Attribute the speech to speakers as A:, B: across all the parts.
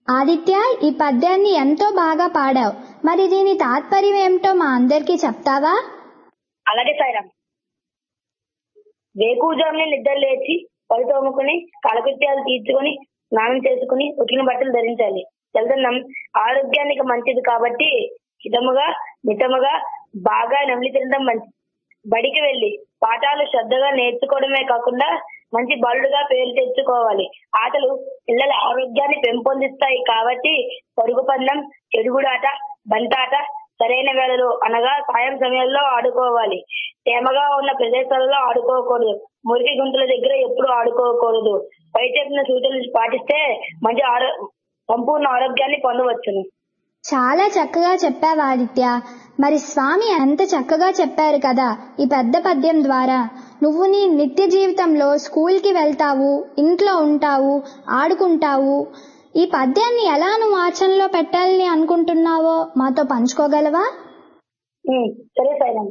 A: ఆదిత్య ఈ పద్యాన్ని ఎంతో బాగా పాడావు మరి దీని తాత్పర్యం ఏమిటో మా అందరికీ చెప్తావా
B: అలాగే సాయిరామ్ వేకూజామునే నిద్ర లేచి పళ్ళు తోముకుని కాలకృత్యాలు తీర్చుకొని స్నానం చేసుకుని ఉతికిన బట్టలు ధరించాలి చల్లదన్నం ఆరోగ్యానికి మంచిది కాబట్టి హితముగా మితముగా బాగా నమిలి తినడం మంచిది బడికి వెళ్లి పాఠాలు శ్రద్ధగా నేర్చుకోవడమే కాకుండా మంచి బాలుడుగా పేరు తెచ్చుకోవాలి ఆటలు పిల్లల ఆరోగ్యాన్ని పెంపొందిస్తాయి కాబట్టి పరుగు పందెం చెడుగుడాట బంతాట సరైన వేళలో అనగా సాయం సమయంలో ఆడుకోవాలి తేమగా ఉన్న ప్రదేశాలలో ఆడుకోకూడదు మురికి గుంతల దగ్గర ఎప్పుడు ఆడుకోకూడదు పై చెప్పిన సూచనలు పాటిస్తే మంచి ఆరో సంపూర్ణ ఆరోగ్యాన్ని పొందవచ్చును
A: చాలా చక్కగా చెప్పావు ఆదిత్య మరి స్వామి ఎంత చక్కగా చెప్పారు కదా ఈ పెద్ద పద్యం ద్వారా నువ్వు నీ నిత్య జీవితంలో స్కూల్కి వెళ్తావు ఇంట్లో ఉంటావు ఆడుకుంటావు ఈ పద్యాన్ని ఎలా నువ్వు ఆచరణలో పెట్టాలని అనుకుంటున్నావో మాతో పంచుకోగలవా
B: ఉమ్, సరే సైలం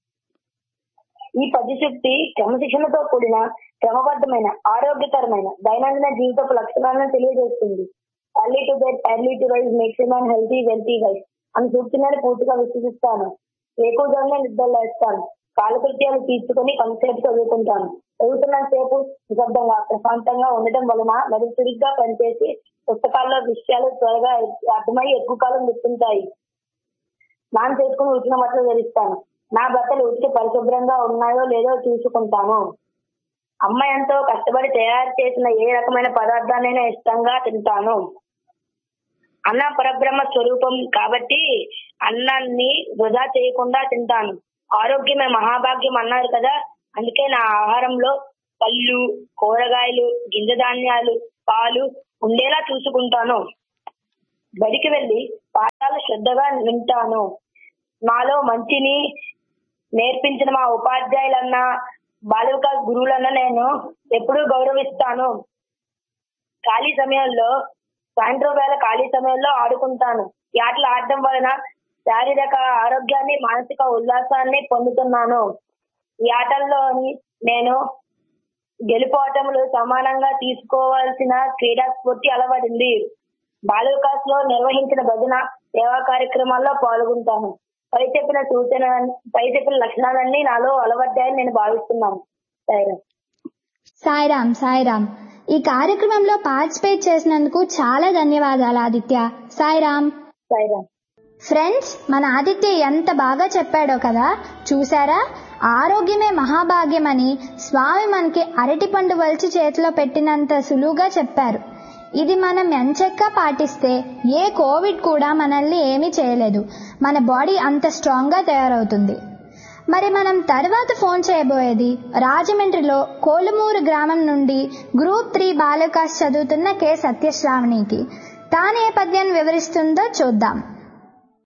B: ఈ పద్యశక్తి క్రమశిక్షణతో కూడిన క్రమబద్ధమైన ఆరోగ్యకరమైన దైనందిన జీవితపు లక్షణాలను తెలియజేస్తుంది early to bed early to rise makes man healthy wealthy wise అని సూచనని పూర్తిగా విశ్వసిస్తాను ఎక్కువగానే నిద్ర లేస్తాను కాలకృత్యాలు తీర్చుకొని కొంతసేపు చదువుకుంటాను చదువుతున్న సేపు నిశ్శబ్దంగా ప్రశాంతంగా ఉండటం వలన మరి చురుగ్గా పనిచేసి పుస్తకాల్లో విషయాలు త్వరగా అర్థమై ఎక్కువ కాలం గుర్తుంటాయి స్నానం చేసుకుని ఉతికిన బట్టలు ధరిస్తాను నా బట్టలు ఉతికి పరిశుభ్రంగా ఉన్నాయో లేదో చూసుకుంటాను అమ్మ ఎంతో కష్టపడి తయారు చేసిన ఏ రకమైన పదార్థాలైనా ఇష్టంగా తింటాను అన్న పరబ్రహ్మ స్వరూపం కాబట్టి అన్నాన్ని వృధా చేయకుండా తింటాను ఆరోగ్యమే మహాభాగ్యం అన్నారు కదా అందుకే నా ఆహారంలో పళ్ళు కూరగాయలు గింజ ధాన్యాలు పాలు ఉండేలా చూసుకుంటాను బడికి వెళ్లి పాఠాలు శ్రద్ధగా వింటాను నాలో మంచిని నేర్పించిన మా ఉపాధ్యాయులన్నా బాలిక గురువులన్నా నేను ఎప్పుడూ గౌరవిస్తాను ఖాళీ సమయంలో సాయంత్రం వేళ ఖాళీ సమయంలో ఆడుకుంటాను ఈ ఆటలు ఆడటం వలన శారీరక ఆరోగ్యాన్ని మానసిక ఉల్లాసాన్ని పొందుతున్నాను ఈ ఆటల్లోని నేను గెలుపోటములు సమానంగా తీసుకోవాల్సిన క్రీడా స్ఫూర్తి అలవడింది బాలుకాస్ లో నిర్వహించిన భజన సేవా కార్యక్రమాల్లో పాల్గొంటాను పై చెప్పిన సూచన పై చెప్పిన లక్షణాలన్నీ నాలో అలవడ్డాయని నేను భావిస్తున్నాను సరే
A: సాయిరామ్ సాయిరామ్ ఈ కార్యక్రమంలో పార్టిసిపేట్ చేసినందుకు చాలా ధన్యవాదాలు ఆదిత్య సాయిరామ్
B: సరే
A: ఫ్రెండ్స్ మన ఆదిత్య ఎంత బాగా చెప్పాడో కదా చూసారా ఆరోగ్యమే మహాభాగ్యమని స్వామి మనకి అరటిపండు వలిచి చేతిలో పెట్టినంత సులువుగా చెప్పారు ఇది మనం ఎంచక్కా పాటిస్తే ఏ కోవిడ్ కూడా మనల్ని ఏమీ చేయలేదు మన బాడీ అంత స్ట్రాంగ్గా తయారవుతుంది మరి మనం తర్వాత ఫోన్ చేయబోయేది రాజమండ్రిలో కోలుమూరు గ్రామం నుండి గ్రూప్ త్రీ బాలికాస్ చదువుతున్న కె సత్యశ్రావణికి తాను ఏ పద్యాన్ని వివరిస్తుందో చూద్దాం